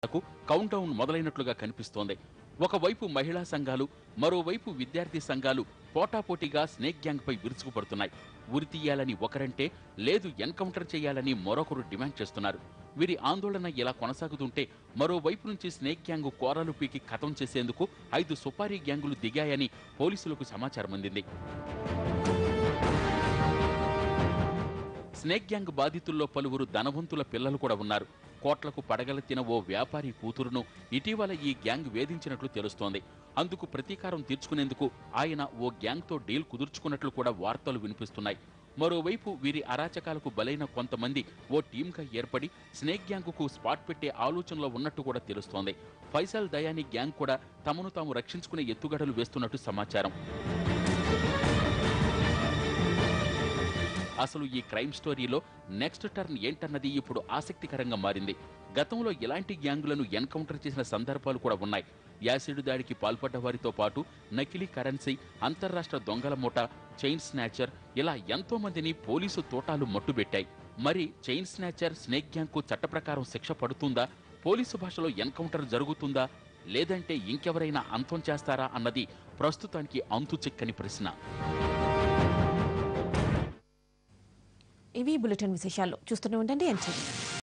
కు count down మొదలైనట్లుగా కనిపిస్తోంది ఒకవైపు మహిళా సంఘాలు మరోవైపు విద్యార్థి సంఘాలు పోటాపోటీగా స్నేక్ గ్యాంగ్ పై విరుచుకుపడుతున్నాయి ఉరి తీయాలని ఒకరంటే లేదు ఎన్కౌంటర్ చేయాలని మరొకరు డిమాండ్ చేస్తున్నారు వీరి ఆందోళన ఇలా కొనసాగుతుంటే మరోవైపు నుంచి స్నేక్ గ్యాంగ్ కోరాలు పీకి ఖతం చేసేందుకు ఐదు సుపారీ గ్యాంగులు దిగాయని పోలీసులకు సమాచారం అందింది స్నేక్ గ్యాంగ్ బాధితుల్లో పలువురు ధనవంతుల పిల్లలు కూడా ఉన్నారు కోట్లకు పడగలెత్తిన ఓ వ్యాపారి కూతురును ఇటీవల ఈ గ్యాంగ్ వేధించినట్లు తెలుస్తోంది అందుకు ప్రతీకారం తీర్చుకునేందుకు ఆయన ఓ గ్యాంగ్తో డీల్ కుదుర్చుకున్నట్లు కూడా వార్తలు వినిపిస్తున్నాయి మరోవైపు వీరి అరాచకాలకు బలైన కొంతమంది ఓ టీంగా ఏర్పడి స్నేక్ గ్యాంగుకు స్పాట్ పెట్టే ఆలోచనలో ఉన్నట్టు కూడా తెలుస్తోంది ఫైసల్ దయాని గ్యాంగ్ కూడా తమను తాము రక్షించుకునే ఎత్తుగడలు వేస్తున్నట్టు సమాచారం అసలు ఈ క్రైమ్ స్టోరీలో నెక్స్ట్ టర్న్ ఏంటన్నది ఇప్పుడు ఆసక్తికరంగా మారింది గతంలో ఇలాంటి గ్యాంగులను ఎన్కౌంటర్ చేసిన సందర్భాలు కూడా ఉన్నాయి యాసిడ్ దాడికి పాల్పడ్డ వారితో పాటు నకిలీ కరెన్సీ అంతర్రాష్ట్ర దొంగల మూట చైన్ స్నాచర్ ఇలా ఎంతో మందిని పోలీసు తోటాలు మట్టుబెట్టాయి మరి చైన్ స్నాచర్ స్నేక్ గ్యాంగ్కు చట్ట ప్రకారం శిక్ష పడుతుందా పోలీసు భాషలో ఎన్కౌంటర్ జరుగుతుందా లేదంటే ఇంకెవరైనా అంతం చేస్తారా అన్నది ప్రస్తుతానికి అంతు చిక్కని ప్రశ్న ఇవి బులెటిన్ విశేషాలు చూస్తూనే ఉండండి ఎన్టీవీ